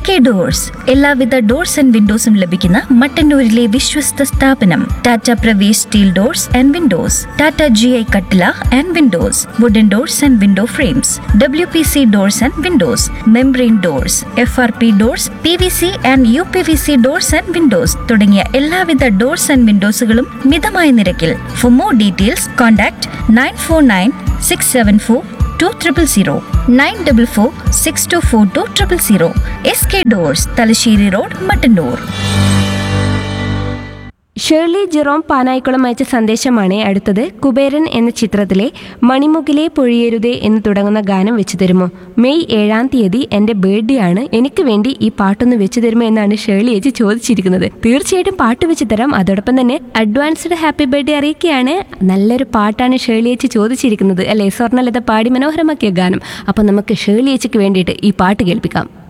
K doors എല്ലാവിധ doors and വിൻഡോസും ലഭിക്കുന്ന മട്ടന്നൂരിലെ വിശ്വസ്ത സ്ഥാപനം Tata Pravesh steel doors and windows Tata G I കട്ടില and windows wooden doors and window frames W P C doors and windows membrane doors F R P doors P V C and U P V C doors and windows തുടങ്ങിയ എല്ലാവിധ doors and വിൻഡോസുകളും മിതമായ നിരക്കിൽ for more details contact nine four nine six seven four two triple zero nine double four six two four two triple zero S K doors Thalassery road Mattannur Shirley Jerome Panayikulam അയച്ച സന്ദേശമാണ് അടുത്തത് കുബേരൻ എന്ന ചിത്രത്തിലെ മണിമുകിലെ പൊഴിയരുതേ എന്ന് തുടങ്ങുന്ന ഗാനം വെച്ചു തരുമോ മെയ് ഏഴാം തീയതി എൻ്റെ ബർത്ത്ഡേ ആണ് എനിക്ക് വേണ്ടി ഈ പാട്ടൊന്ന് വെച്ചു തരുമോ എന്നാണ് ഷേർലി ചേച്ചി ചോദിച്ചിരിക്കുന്നത് തീർച്ചയായിട്ടും പാട്ട് വെച്ച് തരാം അതോടൊപ്പം തന്നെ അഡ്വാൻസ്ഡ് ഹാപ്പി ബർത്ത്ഡേ അറിയിക്കുകയാണ് നല്ലൊരു പാട്ടാണ് ഷേർലി ചേച്ചി ചോദിച്ചിരിക്കുന്നത് അല്ലേ സ്വർണ്ണലത പാടി മനോഹരമാക്കിയ ഗാനം അപ്പം നമുക്ക് ഷേർലി ചേച്ചിക്ക് വേണ്ടിയിട്ട് ഈ പാട്ട് കേൾപ്പിക്കാം